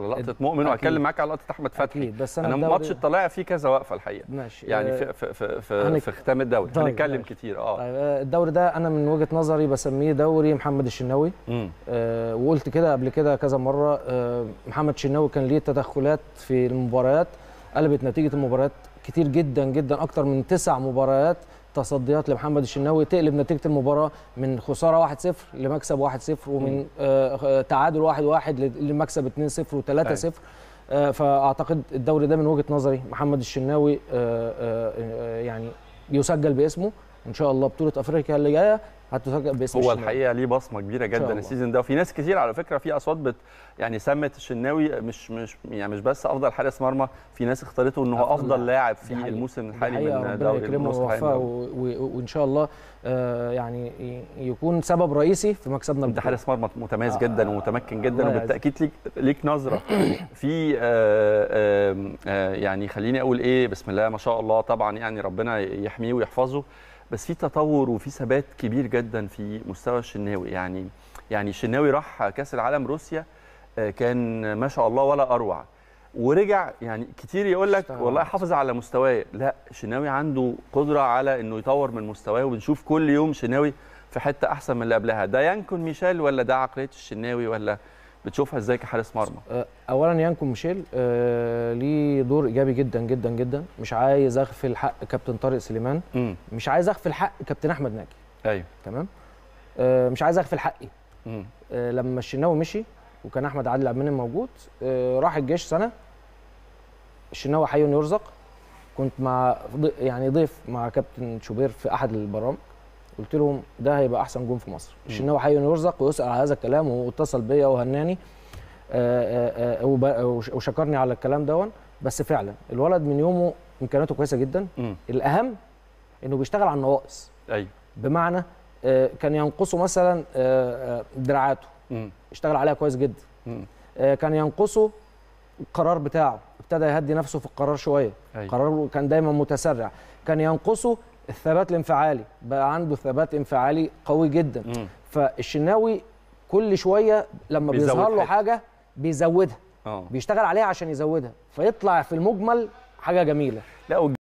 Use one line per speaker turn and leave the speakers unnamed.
لقطه مؤمن
أكيد.
وهتكلم معاك على لقطه احمد فتحي
اكيد بس انا
انا
الدوري-
ماتش الطلائع فيه كذا وقفه الحقيقه
ماشي
يعني
آه،
في في في في,
هنك-
في ختام الدوري
طيب،
هنتكلم
ماشي.
كتير اه
طيب آه، الدوري ده انا من وجهه نظري بسميه دوري محمد الشناوي
مم.
آه، وقلت كده قبل كده كذا مره آه، محمد الشناوي كان ليه تدخلات في المباريات قلبت نتيجه المباريات كتير جدا جدا اكتر من تسع مباريات تصديات لمحمد الشناوي تقلب نتيجه المباراه من خساره 1-0 لمكسب 1-0 ومن آه، آه، تعادل 1-1 لمكسب 2-0 و3-0 آه، فاعتقد الدوري ده من وجهه نظري محمد الشناوي آه، آه، آه، يعني يسجل باسمه ان شاء الله بطوله افريقيا اللي جايه هتسجل باسم
هو
الشناوي.
الحقيقه ليه بصمه كبيره
شاء
جدا
الله.
السيزون ده وفي ناس كتير على فكره في اصوات بت يعني سمت الشناوي مش مش يعني مش بس افضل حارس مرمى في ناس اختارته ان هو
أفضل
افضل لاعب في
دي حقيقة.
الموسم
دي
الحالي
حقيقة
من
ربنا
دوري
يكرمه
النصف النهائي
ويوفقه
من
و- و- وان شاء الله آه، يعني ي- يكون سبب رئيسي في مكسبنا
انت
البطولة.
حارس مرمى متميز
آه،
جدا ومتمكن جدا
الله
وبالتاكيد ليك ليك نظره في آه، آم، آه، يعني خليني اقول ايه بسم الله ما شاء الله طبعا يعني ربنا يحميه ويحفظه بس في تطور وفي ثبات كبير جدا في مستوى الشناوي يعني يعني الشناوي راح كاس العالم روسيا آه، كان ما شاء الله ولا اروع ورجع يعني كتير يقول لك
اشتغل.
والله حافظ على مستواه لا الشناوي عنده قدره على انه يطور من مستواه وبنشوف كل يوم شناوي في حته احسن من اللي قبلها ده ينكن ميشيل ولا ده عقليه الشناوي ولا بتشوفها ازاي كحارس مرمى
آه، اولا يانكو ميشيل آه، ليه دور ايجابي جدا جدا جدا مش عايز اغفل حق كابتن طارق سليمان
امم
مش عايز اغفل حق كابتن احمد ناجي
ايوه
تمام آه، مش عايز اغفل حقي
امم
آه، لما الشناوي مشي وكان احمد عادل عبد المنعم موجود آه، راح الجيش سنه الشناوي حي يرزق كنت مع ض- يعني ضيف مع كابتن شوبير في احد البرامج قلت لهم ده هيبقى احسن جون في مصر الشناوي حي يرزق ويسال على هذا الكلام واتصل بيا وهناني آه، آه، آه، وب- وش- وشكرني على الكلام دون بس فعلا الولد من يومه امكانياته كويسه جدا
امم
الاهم انه بيشتغل على النواقص
ايوه
بمعنى آه، كان ينقصه مثلا آه، آه، دراعاته
امم
اشتغل عليها كويس جدا
امم
آه، كان ينقصه القرار بتاعه ابتدى يهدي نفسه في القرار شويه
ايوه
قراره كان دايما متسرع كان ينقصه الثبات الانفعالي بقى عنده ثبات انفعالي قوي جدا
امم
فالشناوي كل شويه لما
بيزود
بيظهر له
حتة.
حاجه بيزودها
اه
بيشتغل عليها عشان يزودها فيطلع في المجمل حاجه جميله
لا